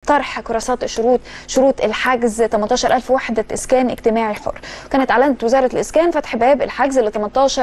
طرح كراسات الشروط شروط الحجز 18000 وحده اسكان اجتماعي حر كانت اعلنت وزاره الاسكان فتح باب الحجز ل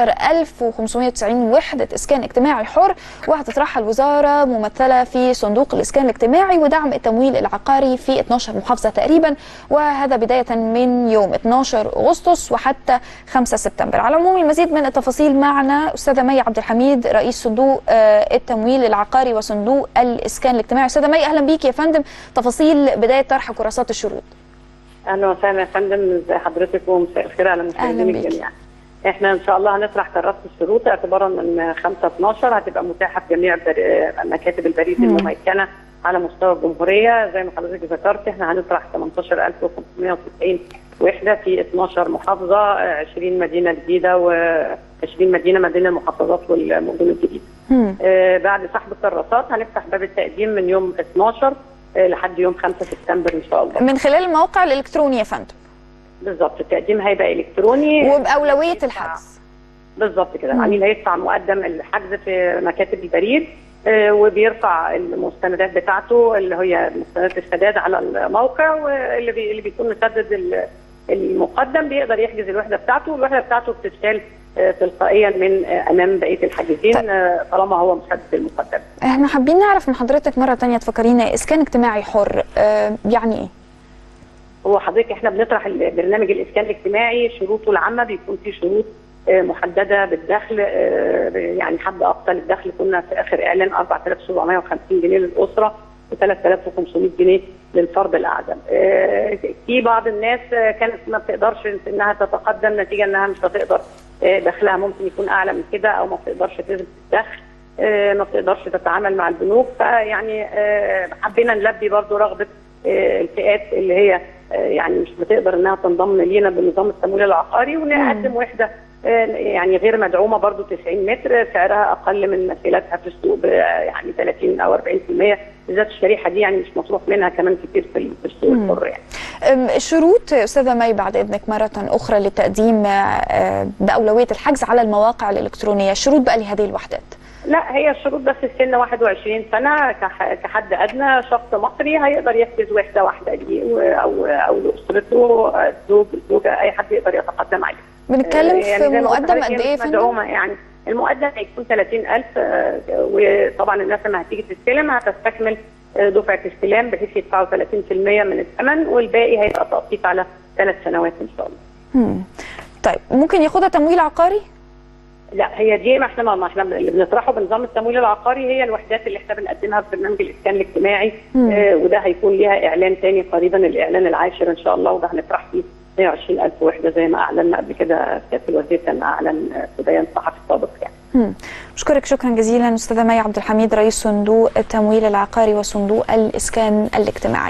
18590 وحده اسكان اجتماعي حر وهتطرحها الوزاره ممثله في صندوق الاسكان الاجتماعي ودعم التمويل العقاري في 12 محافظه تقريبا وهذا بدايه من يوم 12 اغسطس وحتى 5 سبتمبر على العموم المزيد من التفاصيل معنا استاذه مي عبد الحميد رئيس صندوق آه، التمويل العقاري وصندوق الاسكان الاجتماعي استاذه مي اهلا بيك يا فندم تفاصيل بدايه طرح كراسات الشروط اهلا وسهلا يا فندم ازي حضرتك ومساء الخير على أهلاً مشاهدينا بيك. الجميع. احنا ان شاء الله هنطرح كراسه الشروط اعتبارا من 5 12 هتبقى متاحه في جميع البر- مكاتب البريد مم. المميكنه على مستوى الجمهوريه زي ما حضرتك ذكرت احنا هنطرح 18590 وحده في 12 محافظه آه، 20 مدينه جديده و20 مدينه ما بين المحافظات والمدن الجديده. مم. آه، بعد سحب الكراسات هنفتح باب التقديم من يوم 12 آه، لحد يوم 5 سبتمبر ان شاء الله. من خلال الموقع الالكتروني يا فندم بالظبط التقديم هيبقى الكتروني وباولويه الحجز بالظبط كده مم. العميل هيدفع مقدم الحجز في مكاتب البريد آه، وبيرفع المستندات بتاعته اللي هي مستندات السداد على الموقع واللي بي اللي بيكون مسدد ال- المقدم بيقدر يحجز الوحده بتاعته والوحده بتاعته بتتشال آه، تلقائيا من آه، امام بقيه الحاجزين طيب. آه، طالما هو مسدد المقدم احنا حابين نعرف من حضرتك مره تانية تفكرينا اسكان اجتماعي حر آه يعني ايه هو حضرتك احنا بنطرح البرنامج الاسكان الاجتماعي شروطه العامه بيكون فيه شروط آه، محدده بالدخل آه، يعني حد اقصى للدخل كنا في اخر اعلان 4750 جنيه للاسره و3500 جنيه للفرد الاعزب. آه، في بعض الناس آه، كانت ما بتقدرش انها تتقدم نتيجه انها مش هتقدر آه، دخلها ممكن يكون اعلى من كده او ما بتقدرش تثبت الدخل آه، ما بتقدرش تتعامل مع البنوك فيعني آه، حبينا نلبي برضو رغبه آه، الفئات اللي هي آه، يعني مش بتقدر انها تنضم لينا بنظام التمويل العقاري ونقدم وحده آه، يعني غير مدعومه برضو 90 متر سعرها اقل من مثيلاتها في السوق ب- يعني 30 او 40% بالذات الشريحه دي يعني مش مطروح منها كمان كتير في ال- في السوق مم. الحر يعني. أم، الشروط استاذه مي بعد اذنك مره اخرى للتقديم آه، باولويه الحجز على المواقع الالكترونيه الشروط بقى لهذه الوحدات لا هي الشروط بس السن 21 سنه كح- كحد ادنى شخص مصري هيقدر يحجز وحده واحده ليه و- او او لاسرته الزوج الزوجه اي حد يقدر يتقدم عليه. بنتكلم آه، في زي ما قلت مقدم لحضرتك قد هي ايه يا مش فندم مدعومه يعني المقدم هيكون 30000 آه، وطبعا الناس لما هتيجي تستلم هتستكمل آه، دفعه استلام بحيث يدفعوا 30% من الثمن والباقي هيبقى تقسيط على ثلاث سنوات ان شاء الله. مم. طيب ممكن ياخدها تمويل عقاري لا هي دي ما احنا ما احنا اللي بنطرحه بنظام التمويل العقاري هي الوحدات اللي احنا بنقدمها في برنامج الاسكان الاجتماعي مم. آه وده هيكون ليها اعلان تاني قريبا الاعلان العاشر ان شاء الله وده هنطرح فيه 120000 وحده زي ما اعلنا قبل كده سياده الوزير كان اعلن آه، في بيان صحفي سابق يعني. مم. بشكرك شكرا جزيلا استاذه مي عبد الحميد رئيس صندوق التمويل العقاري وصندوق الاسكان الاجتماعي